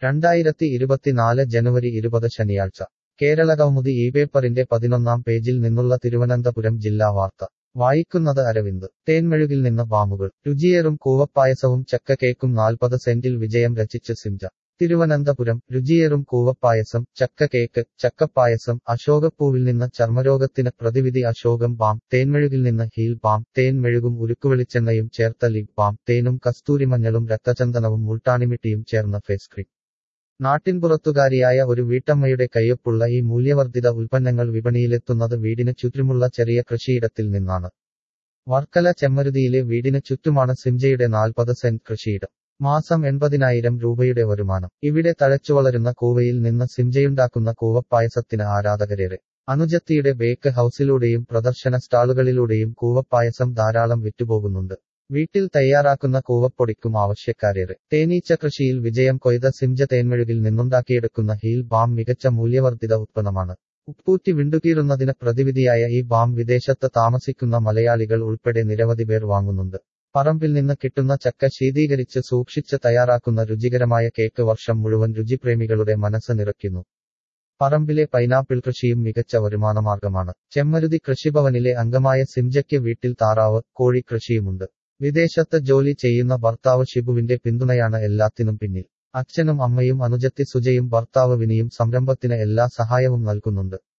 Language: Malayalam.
രണ്ടായിരത്തി ഇരുപത്തിനാല് ജനുവരി ഇരുപത് ശനിയാഴ്ച കേരളകൗമുദി ഈ പേപ്പറിന്റെ പതിനൊന്നാം പേജിൽ നിന്നുള്ള തിരുവനന്തപുരം ജില്ലാ വാർത്ത വായിക്കുന്നത് അരവിന്ദ് തേൻമെഴുകിൽ നിന്ന് ബാമുകൾ രുചിയേറും കൂവപ്പായസവും ചക്ക കേക്കും നാൽപ്പത് സെന്റിൽ വിജയം രചിച്ച് സിംജ തിരുവനന്തപുരം രുചിയേറും കൂവപ്പായസം ചക്ക കേക്ക് ചക്കപ്പായസം അശോകപ്പൂവിൽ നിന്ന് ചർമ്മരോഗത്തിന് പ്രതിവിധി അശോകം ബാം തേൻമെഴുകിൽ നിന്ന് ഹീൽ ബാം തേൻ മെഴുകും ഉരുക്കുവെളിച്ചെണ്ണയും ചേർത്ത ലിപ് ബാം തേനും കസ്തൂരിമഞ്ഞളും രക്തചന്ദനവും മുൾട്ടാണിമിട്ടിയും ചേർന്ന ഫേസ് ക്രീം നാട്ടിൻപുറത്തുകാരിയായ ഒരു വീട്ടമ്മയുടെ കയ്യൊപ്പുള്ള ഈ മൂല്യവർദ്ധിത ഉൽപ്പന്നങ്ങൾ വിപണിയിലെത്തുന്നത് വീടിന് ചുറ്റുമുള്ള ചെറിയ കൃഷിയിടത്തിൽ നിന്നാണ് വർക്കല ചെമ്മരുതിയിലെ വീടിന് ചുറ്റുമാണ് സിംജയുടെ നാൽപ്പത് സെന്റ് കൃഷിയിടം മാസം എൺപതിനായിരം രൂപയുടെ വരുമാനം ഇവിടെ തഴച്ചുവളരുന്ന കൂവയിൽ നിന്ന് സിംജയുണ്ടാക്കുന്ന കൂവപ്പായസത്തിന് ആരാധകരേറെ അനുജത്തിയുടെ ബേക്ക് ഹൌസിലൂടെയും പ്രദർശന സ്റ്റാളുകളിലൂടെയും കൂവപ്പായസം ധാരാളം വിറ്റുപോകുന്നുണ്ട് വീട്ടിൽ തയ്യാറാക്കുന്ന കൂവപ്പൊടിക്കും ആവശ്യക്കാരേറെ തേനീച്ച കൃഷിയിൽ വിജയം കൊയ്ത സിംജ തേൻമെഴുകിൽ നിന്നുണ്ടാക്കിയെടുക്കുന്ന ഹീൽ ബാം മികച്ച മൂല്യവർദ്ധിത ഉത്പന്നമാണ് ഉപ്പൂറ്റി വിണ്ടുകീറുന്നതിന് പ്രതിവിധിയായ ഈ ബാം വിദേശത്ത് താമസിക്കുന്ന മലയാളികൾ ഉൾപ്പെടെ നിരവധി പേർ വാങ്ങുന്നുണ്ട് പറമ്പിൽ നിന്ന് കിട്ടുന്ന ചക്ക ശീതീകരിച്ച് സൂക്ഷിച്ച് തയ്യാറാക്കുന്ന രുചികരമായ കേക്ക് വർഷം മുഴുവൻ രുചിപ്രേമികളുടെ മനസ്സ് നിറയ്ക്കുന്നു പറമ്പിലെ പൈനാപ്പിൾ കൃഷിയും മികച്ച വരുമാനമാർഗമാണ് ചെമ്മരുതി കൃഷിഭവനിലെ അംഗമായ സിംജയ്ക്ക് വീട്ടിൽ താറാവ് കോഴി കൃഷിയുമുണ്ട് വിദേശത്ത് ജോലി ചെയ്യുന്ന ഭർത്താവ് ഷിബുവിന്റെ പിന്തുണയാണ് എല്ലാത്തിനും പിന്നിൽ അച്ഛനും അമ്മയും അനുജത്തി സുജയും ഭർത്താവ് വിനിയും സംരംഭത്തിന് എല്ലാ സഹായവും നൽകുന്നുണ്ട്